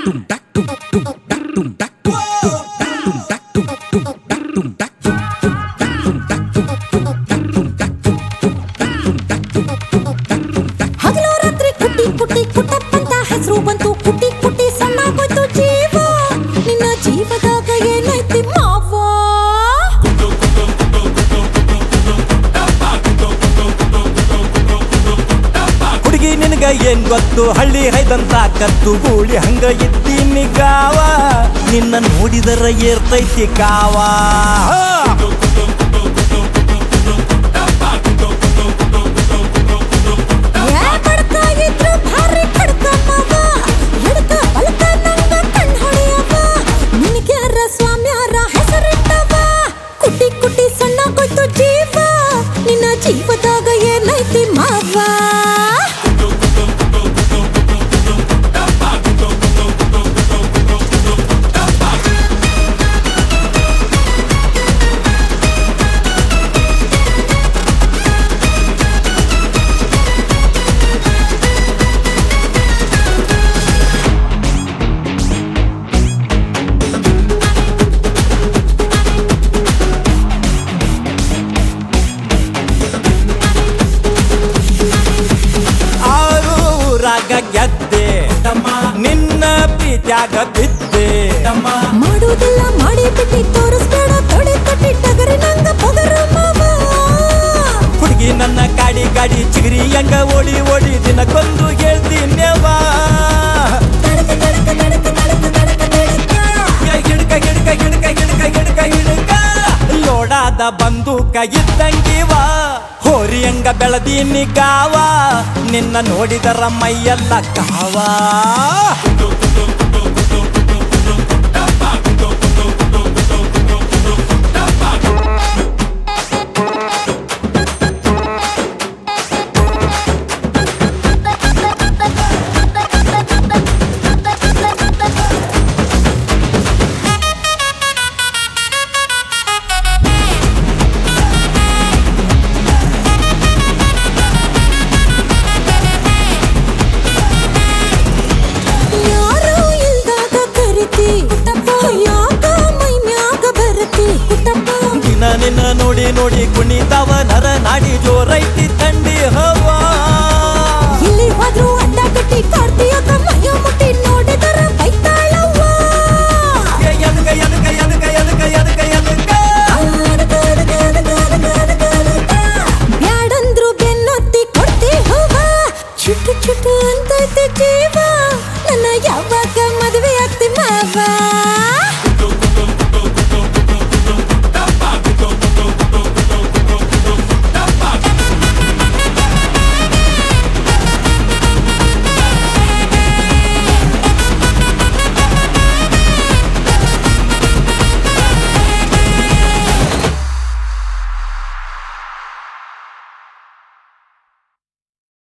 ಹಗಲು ರಾತ್ರಿ ಕುಟ್ಟಿ ಕುಟ್ಟಿ ಕುಟ್ಟಪ್ಪಂತ ಹೆಸರು ಬಂತು ಕುಟ್ಟಿ ಕುಟ್ಟಿ ಸಣ್ಣಾಗೋಯ್ತು ಜೀವ ನಿನ್ನ ಜೀವದಾಗ ಏನೈತಿ ಮಾವ ಹುಡುಗಿ ನಿನಗ ಏನ್ ಗೊತ್ತು ಹಳ್ಳಿ ಹೈದಂತ ಕತ್ತು ಗೂಳಿ ಹಂಗ ಇದ್ದೀನಿ ಗಾವ ನಿನ್ನ ನೋಡಿದರ ಏರ್ತೈತಿ ಕಾವ ಏ ಬಡ್ಕ ಇದ್ರು ಭಾರಿ ಕಡ್ಕ ಮಾವ ಎಡ್ಕ ಬಲ್ಕ ನಂಗ ಕಣ್ ಹೊಡೆಯವ ನಿನಗ್ಯಾರ ಸ್ವಾಮ್ಯಾರ ಹೆಸರಿಟ್ಟವ ಕುಟ್ಟಿ ಕುಟ್ಟಿ ಸಣ್ಣಾಗೋಯ್ತು ಜೀವ ನಿನ್ನ ಜೀವದಾಗ ಏನೈತಿ ಮಾವ ಆರು ಊರಾಗ ಗೆದ್ದೆ ನಿನ್ನ ಪ್ರೀತ್ಯಾಗ ಬಿದ್ದೆ ಮಾಡುವುದಿಲ್ಲ ಮಾಡಿ ಬಿಟ್ಟಿ ತೋರಿಸ್ಬೇಡ ತೊಡೆ ತಟ್ಟಿ ಟಗರಿ ನಂಗ ಪೊಗರು ಮಾವ ಹುಡುಗಿ ನನ್ನ ಗಾಡಿ ಗಾಡಿ ಚಿಗರಿ ಹಂಗ ಓಡಿ ಓಡಿ ದಿನಕ್ಕೊಂದು ಹೇಳ್ತೀನ್ಯವಾ ತಡಕ ತಡಕ ತಡಕ ತಡಕ ತಡಕ ತಡಕ ಹಿಡ್ಕ ಹಿಡ್ಕ ಹಿಡ್ಕ ಹಿಡ್ಕ ಹಿಡ್ಕ ಹಿಡ್ಕ ಲೋಡಾದ ಬಂದೂಕ ಇದ್ದಂಗಿವ ಹೋರಿಯಂಗ ಬೆಳದೀನಿ ಗಾವ ನಿನ್ನ ನೋಡಿದರ ಮೈಯೆಲ್ಲ ಕಾವ ಯಾರು ಇಲ್ದಾಗ ಕರಿತಿ ಯಾಕ ಮೈ ಮ್ಯಾಗ ಬರತಿ ದಿನ ನಿನ್ನ ನೋಡಿ ನೋಡಿ ಕುಣಿತಾವ ನರ ನಾಡಿ ಜೋರೈತಿ ತಂಡಿ ಹವ